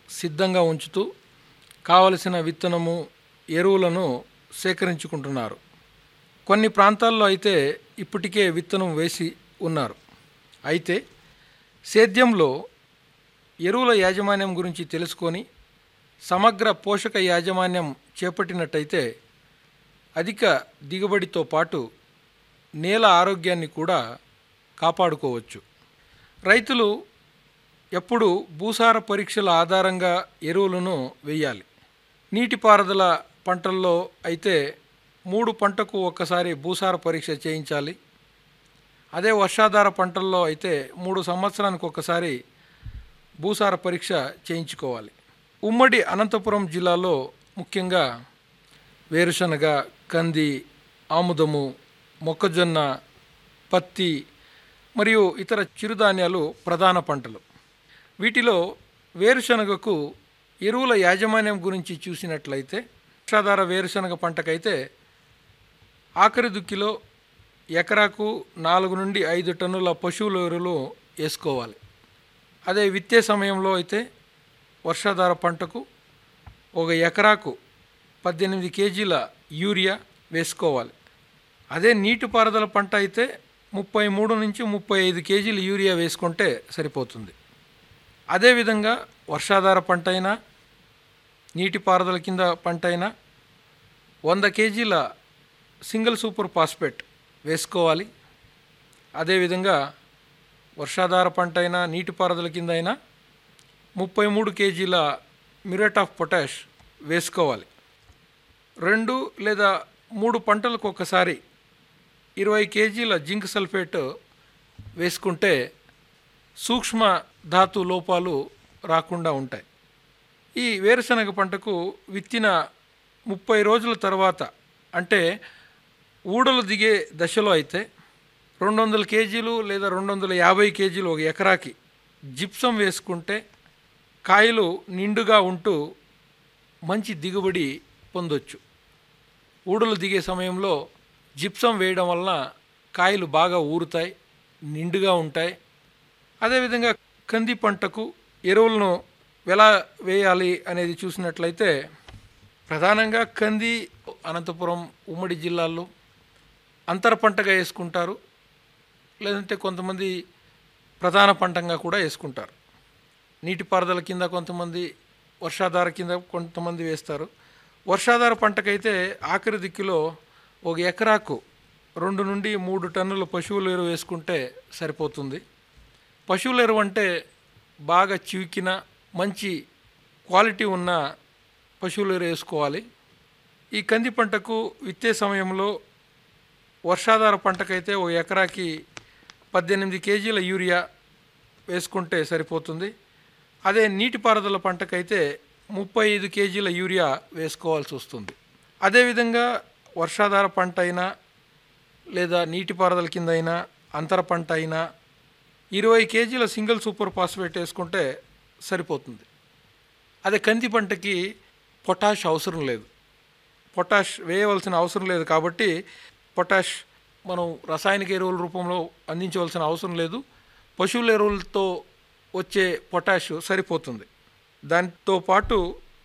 సిద్ధంగా ఉంచుతూ కావలసిన విత్తనము ఎరువులను సేకరించుకుంటున్నారు కొన్ని ప్రాంతాల్లో అయితే ఇప్పటికే విత్తనం వేసి ఉన్నారు అయితే సేద్యంలో ఎరువుల యాజమాన్యం గురించి తెలుసుకొని సమగ్ర పోషక యాజమాన్యం చేపట్టినట్టయితే అధిక దిగుబడితో పాటు నేల ఆరోగ్యాన్ని కూడా కాపాడుకోవచ్చు రైతులు ఎప్పుడు భూసార పరీక్షల ఆధారంగా ఎరువులను వేయాలి నీటిపారుదల పంటల్లో అయితే మూడు పంటకు ఒక్కసారి భూసార పరీక్ష చేయించాలి అదే వర్షాధార పంటల్లో అయితే మూడు సంవత్సరానికి ఒకసారి భూసార పరీక్ష చేయించుకోవాలి ఉమ్మడి అనంతపురం జిల్లాలో ముఖ్యంగా వేరుశనగ కంది ఆముదము మొక్కజొన్న పత్తి మరియు ఇతర చిరుధాన్యాలు ప్రధాన పంటలు వీటిలో వేరుశనగకు ఎరువుల యాజమాన్యం గురించి చూసినట్లయితే వర్షాధార వేరుశనగ పంటకైతే ఆఖరి దుక్కిలో ఎకరాకు నాలుగు నుండి ఐదు టన్నుల పశువుల ఎరువులు వేసుకోవాలి అదే విత్తే సమయంలో అయితే వర్షాధార పంటకు ఒక ఎకరాకు పద్దెనిమిది కేజీల యూరియా వేసుకోవాలి అదే నీటిపారుదల పంట అయితే ముప్పై మూడు నుంచి ముప్పై ఐదు కేజీల యూరియా వేసుకుంటే సరిపోతుంది అదేవిధంగా వర్షాధార పంట అయినా నీటిపారుదల కింద పంట అయినా వంద కేజీల సింగిల్ సూపర్ ఫాస్ఫేట్ వేసుకోవాలి అదేవిధంగా వర్షాధార పంట అయినా నీటిపారుదల కింద అయినా ముప్పై మూడు కేజీల మ్యూరేట్ ఆఫ్ పొటాష్ వేసుకోవాలి రెండు లేదా మూడు పంటలకు ఒకసారి ఇరవై కేజీల జింక్ సల్ఫేట్ వేసుకుంటే సూక్ష్మ ధాతు లోపాలు రాకుండా ఉంటాయి ఈ వేరుశనగ పంటకు విత్తిన ముప్పై రోజుల తర్వాత అంటే ఊడలు దిగే దశలో అయితే రెండు వందల కేజీలు లేదా రెండు వందల యాభై కేజీలు ఒక ఎకరాకి జిప్సం వేసుకుంటే కాయలు నిండుగా ఉంటూ మంచి దిగుబడి పొందొచ్చు ఊడలు దిగే సమయంలో జిప్సం వేయడం వలన కాయలు బాగా ఊరుతాయి నిండుగా ఉంటాయి అదేవిధంగా కంది పంటకు ఎరువులను ఎలా వేయాలి అనేది చూసినట్లయితే ప్రధానంగా కంది అనంతపురం ఉమ్మడి జిల్లాల్లో అంతర పంటగా వేసుకుంటారు లేదంటే కొంతమంది ప్రధాన పంటంగా కూడా వేసుకుంటారు నీటిపారుదల కింద కొంతమంది వర్షాధార కింద కొంతమంది వేస్తారు వర్షాధార పంటకైతే ఆఖరి దిక్కులో ఒక ఎకరాకు రెండు నుండి మూడు టన్నుల పశువుల ఎరువు వేసుకుంటే సరిపోతుంది పశువుల ఎరువు అంటే బాగా చివికిన మంచి క్వాలిటీ ఉన్న పశువుల ఎరువు వేసుకోవాలి ఈ కంది పంటకు విత్తే సమయంలో వర్షాధార పంటకైతే ఓ ఎకరాకి పద్దెనిమిది కేజీల యూరియా వేసుకుంటే సరిపోతుంది అదే నీటిపారుదల పంటకైతే ముప్పై ఐదు కేజీల యూరియా వేసుకోవాల్సి వస్తుంది అదేవిధంగా వర్షాధార పంట అయినా లేదా నీటిపారుదల కింద అయినా అంతర పంట అయినా ఇరవై కేజీల సింగిల్ సూపర్ ఫాస్ఫేట్ వేసుకుంటే సరిపోతుంది అదే కంది పంటకి పొటాష్ అవసరం లేదు పొటాష్ వేయవలసిన అవసరం లేదు కాబట్టి పొటాష్ మనం రసాయనిక ఎరువుల రూపంలో అందించవలసిన అవసరం లేదు పశువుల ఎరువులతో వచ్చే పొటాష్ సరిపోతుంది దాంతో పాటు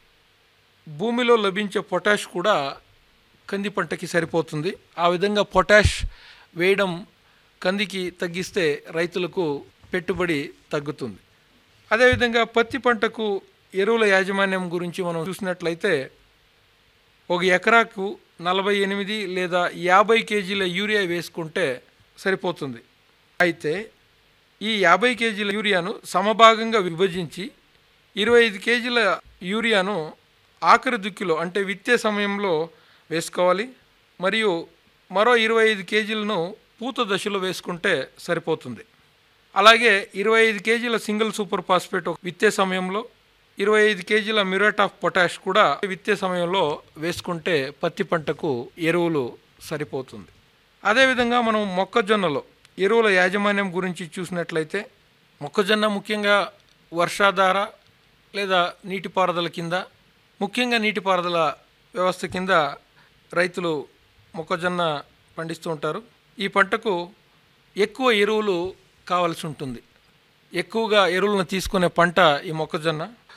భూమిలో లభించే పొటాష్ కూడా కంది పంటకి సరిపోతుంది ఆ విధంగా పొటాష్ వేయడం కందికి తగ్గిస్తే రైతులకు పెట్టుబడి తగ్గుతుంది అదేవిధంగా పత్తి పంటకు ఎరువుల యాజమాన్యం గురించి మనం చూసినట్లయితే ఒక ఎకరాకు నలభై ఎనిమిది లేదా యాభై కేజీల యూరియా వేసుకుంటే సరిపోతుంది అయితే ఈ యాభై కేజీల యూరియాను సమభాగంగా విభజించి ఇరవై ఐదు కేజీల యూరియాను ఆఖరి దుక్కిలో అంటే విత్తే సమయంలో వేసుకోవాలి మరియు మరో ఇరవై ఐదు కేజీలను పూత దశలో వేసుకుంటే సరిపోతుంది అలాగే ఇరవై ఐదు కేజీల సింగిల్ సూపర్ ఫాస్ఫేట్ విత్తే సమయంలో ఇరవై ఐదు కేజీల మ్యూరేట్ ఆఫ్ పొటాష్ కూడా విత్తే సమయంలో వేసుకుంటే పత్తి పంటకు ఎరువులు సరిపోతుంది అదేవిధంగా మనం మొక్కజొన్నలో ఎరువుల యాజమాన్యం గురించి చూసినట్లయితే మొక్కజొన్న ముఖ్యంగా వర్షాధార లేదా నీటిపారుదల కింద ముఖ్యంగా నీటిపారుదల వ్యవస్థ కింద రైతులు మొక్కజొన్న పండిస్తూ ఉంటారు ఈ పంటకు ఎక్కువ ఎరువులు కావాల్సి ఉంటుంది ఎక్కువగా ఎరువులను తీసుకునే పంట ఈ మొక్కజొన్న